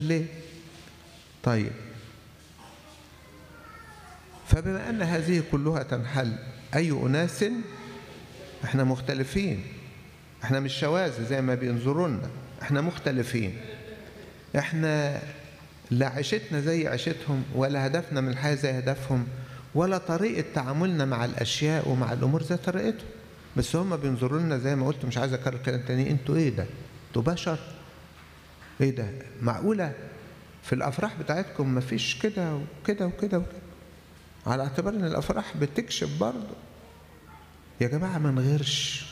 ليه طيب فبما أن هذه كلها تنحل أي أناس احنا مختلفين احنا مش شواذ زي ما بينظروا لنا احنا مختلفين احنا لا عيشتنا زي عيشتهم ولا هدفنا من الحياة زي هدفهم ولا طريقة تعاملنا مع الأشياء ومع الأمور زي طريقتهم بس هم بينظروا لنا زي ما قلت مش عايز أكرر كلام تاني انتوا ايه ده؟ انتوا بشر ايه ده؟ معقولة في الأفراح بتاعتكم مفيش كده وكده وكده وكده على اعتبار ان الأفراح بتكشف برضه يا جماعة ما نغيرش